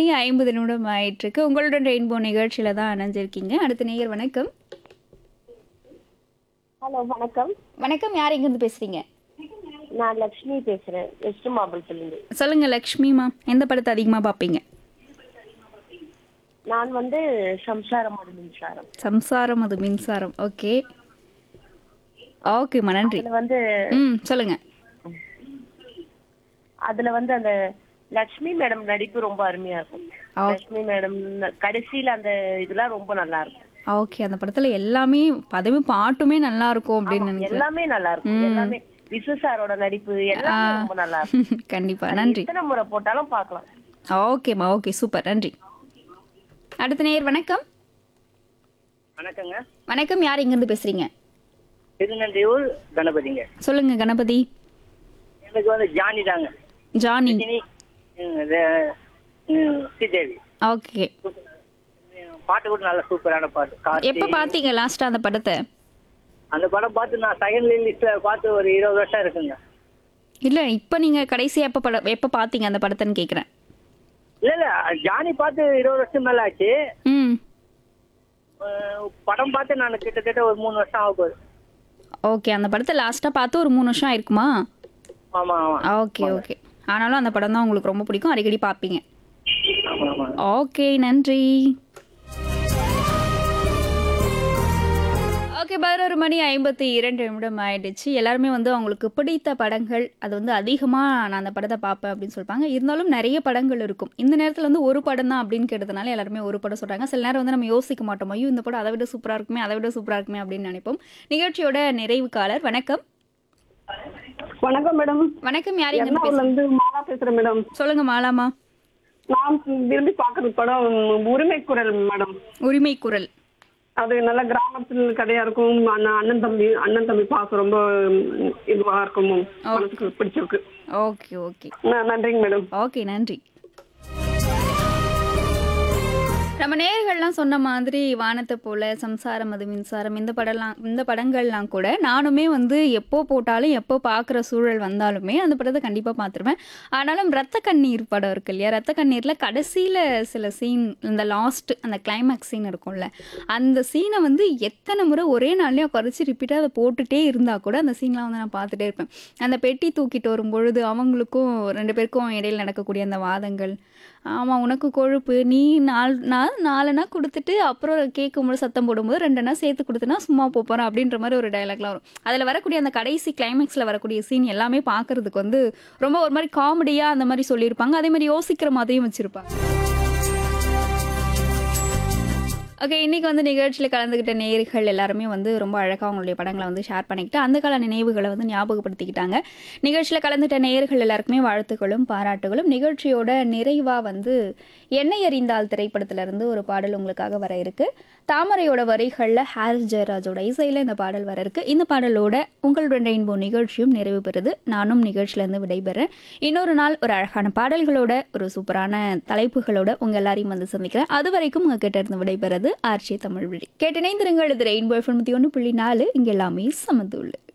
மணி ஐம்பது நிமிடம் ஆயிட்டிருக்கு உங்களுடன் ரெயின்போ நிகழ்ச்சியில தான் இணைஞ்சிருக்கீங்க அடுத்த நேயர் வணக்கம் ஹலோ வணக்கம் வணக்கம் யார் எங்கேருந்து பேசுறீங்க நான் லக்ஷ்மி பேசுறேன் வெஸ்ட் மாம்பலத்திலிருந்து சொல்லுங்க லக்ஷ்மிமா எந்த படத்தை அதிகமா பார்ப்பீங்க நான் வந்து சம்சாரம் ஒரு மின்சாரம் சம்சாரம் அது மின்சாரம் ஓகே ஓகேம்மா நன்றி அதுல வந்து ம் சொல்லுங்க அதுல வந்து அந்த லக்ஷ்மி மேடம் நடிப்பு ரொம்ப அருமையா இருக்கும் ஆ. லக்ஷ்மி மேடம் கடைசியில அந்த இதெல்லாம் ரொம்ப நல்லா இருக்கும் ஓகே அந்த படத்துல எல்லாமே பதவி பாட்டுமே நல்லா இருக்கும் அப்படின்னு நினைக்கிறேன் எல்லாமே நல்லா இருக்கும் எல்லாமே விசு சாரோட நடிப்பு எல்லாமே ரொம்ப நல்லா இருக்கும் கண்டிப்பா நன்றி எத்தனை முறை போட்டாலும் பார்க்கலாம் ஓகேம்மா ஓகே சூப்பர் நன்றி அடுத்த நேயர் வணக்கம் வணக்கங்க வணக்கம் யார் எங்கேருந்து பேசுறீங்க திருநன்றியூர் கணபதிங்க சொல்லுங்க கணபதி எனக்கு வந்து ஜானி தாங்க ஜானி இனி, ம், இது, ம், ஸ்ரீதேவி ஓகே ம், பாட்டு கூட நல்ல சூப்பரான பாட்டு கார்த்தி. எப்ப பாத்தீங்க லாஸ்டா அந்த படத்தை அந்த படம் பார்த்து நான் செகண்ட் லிஸ்ட்ல பார்த்து ஒரு இருபது வருஷம் இருக்குங்க இல்ல இப்ப நீங்க கடைசியா எப்ப படம் எப்ப பாத்தீங்க அந்த படத்தைன்னு கேக்குறேன் இல்ல இல்ல ஜானி பார்த்து இருபது வருஷம் மேல ஆச்சு ம் அஹ், படம் பார்த்து நான் கிட்டத்தட்ட ஒரு மூணு வருஷம் ஆக போகுது ஓகே அந்த படத்தை லாஸ்டா பார்த்து ஒரு மூணு வருஷம் ஆயிருக்குமா ஆமா ஆமா ஓகே ஓகே ஆனாலும் அந்த படம் தான் உங்களுக்கு ரொம்ப பிடிக்கும் அடிக்கடி பார்ப்பீங்க ஆமா ஆமா ஓகே நன்றி ஓகே பதினோரு மணி ஐம்பத்தி இரண்டு நிமிடம் ஆயிடுச்சு எல்லாருமே வந்து அவங்களுக்கு பிடித்த படங்கள் அது வந்து அதிகமாக நான் அந்த படத்தை பார்ப்பேன் அப்படின்னு சொல்லுவாங்க இருந்தாலும் நிறைய படங்கள் இருக்கும் இந்த நேரத்தில் வந்து ஒரு படம் தான் அப்படின்னு கேட்டதுனால எல்லாருமே ஒரு படம் சொல்கிறாங்க சில நேரம் வந்து நம்ம யோசிக்க மாட்டோம் ஐயோ இந்த படம் அதை விட சூப்பராக இருக்குமே அதை விட சூப்பராக இருக்குமே அப்படின்னு நினைப்போம் நிகழ்ச்சியோட நிறைவு காலர் வணக்கம் வணக்கம் மேடம் வணக்கம் யார் எங்க எர்ணாகுளம்ல இருந்து மாலா பேசுறேன் மேடம் சொல்லுங்க மாலாமா நான் விரும்பி பாக்குற படம் உரிமை குரல் மேடம் உரிமை குரல் அது நல்ல கிராமத்தில் கதையா இருக்கும் அண்ணன் அண்ணன் தம்பி அண்ணன் தம்பி பாசம் ரொம்ப ம், இதுவா இருக்கும் மனசுக்கு பிடிச்சிருக்கு ஓகே ஓகே ந- நன்றிங்க மேடம் ஓகே நன்றி நம்ம நேர்கள்லாம் சொன்ன மாதிரி வானத்தை போல சம்சாரம் அது மின்சாரம் இந்த படம்லாம் இந்த படங்கள்லாம் கூட நானுமே வந்து எப்போ போட்டாலும் எப்போ பார்க்குற சூழல் வந்தாலுமே அந்த படத்தை கண்டிப்பாக பார்த்துருவேன் ஆனாலும் ரத்த கண்ணீர் படம் இருக்கு இல்லையா ரத்த கண்ணீரில் கடைசியில் சில சீன் இந்த லாஸ்ட் அந்த கிளைமேக்ஸ் சீன் இருக்கும்ல அந்த சீனை வந்து எத்தனை முறை ஒரே நாள்லேயே குறைச்சி ரிப்பீட்டாக அதை போட்டுட்டே இருந்தால் கூட அந்த சீன்லாம் வந்து நான் பார்த்துட்டே இருப்பேன் அந்த பெட்டி தூக்கிட்டு வரும் பொழுது அவங்களுக்கும் ரெண்டு பேருக்கும் இடையில நடக்கக்கூடிய அந்த வாதங்கள் ஆமாம் உனக்கு கொழுப்பு நீ நாலு நாள் நாலுனா கொடுத்துட்டு அப்புறம் கேட்கும்போது சத்தம் போடும்போது ரெண்டுனா சேர்த்து கொடுத்தனா சும்மா போப் போகிறேன் அப்படின்ற மாதிரி ஒரு டயலாக்லாம் வரும் அதில் வரக்கூடிய அந்த கடைசி கிளைமேக்ஸில் வரக்கூடிய சீன் எல்லாமே பார்க்கறதுக்கு வந்து ரொம்ப ஒரு மாதிரி காமெடியாக அந்த மாதிரி சொல்லியிருப்பாங்க அதே மாதிரி யோசிக்கிற மாதிரியும் வச்சுருப்பாங்க ஓகே இன்னைக்கு வந்து நிகழ்ச்சியில் கலந்துக்கிட்ட நேயர்கள் எல்லாருமே வந்து ரொம்ப அழகாக அவங்களுடைய படங்களை வந்து ஷேர் பண்ணிக்கிட்டு அந்த கால நினைவுகளை வந்து ஞாபகப்படுத்திக்கிட்டாங்க நிகழ்ச்சியில் கலந்துட்ட நேயர்கள் எல்லாருக்குமே வாழ்த்துக்களும் பாராட்டுகளும் நிகழ்ச்சியோட நிறைவாக வந்து எண்ணெய் எறிந்தால் திரைப்படத்திலிருந்து ஒரு பாடல் உங்களுக்காக வர இருக்கு தாமரையோட வரிகளில் ஹாரிஸ் ஜெயராஜோட இசையில் இந்த பாடல் வர இருக்கு இந்த பாடலோட உங்களுடன் ரெயின்போ நிகழ்ச்சியும் நிறைவு பெறுது நானும் நிகழ்ச்சியிலேருந்து விடைபெறேன் இன்னொரு நாள் ஒரு அழகான பாடல்களோட ஒரு சூப்பரான தலைப்புகளோட உங்க எல்லாரையும் வந்து சந்திக்கிறேன் அது வரைக்கும் உங்ககிட்ட இருந்து விடைபெறது ஆர்ச்சி தமிழ் வழி கேட்டிணைந்திருங்கள் இது ரெயின்போ எஃப்எம் ஒன்று புள்ளி நாலு இங்கே எல்லாமே சமந்துள்ளு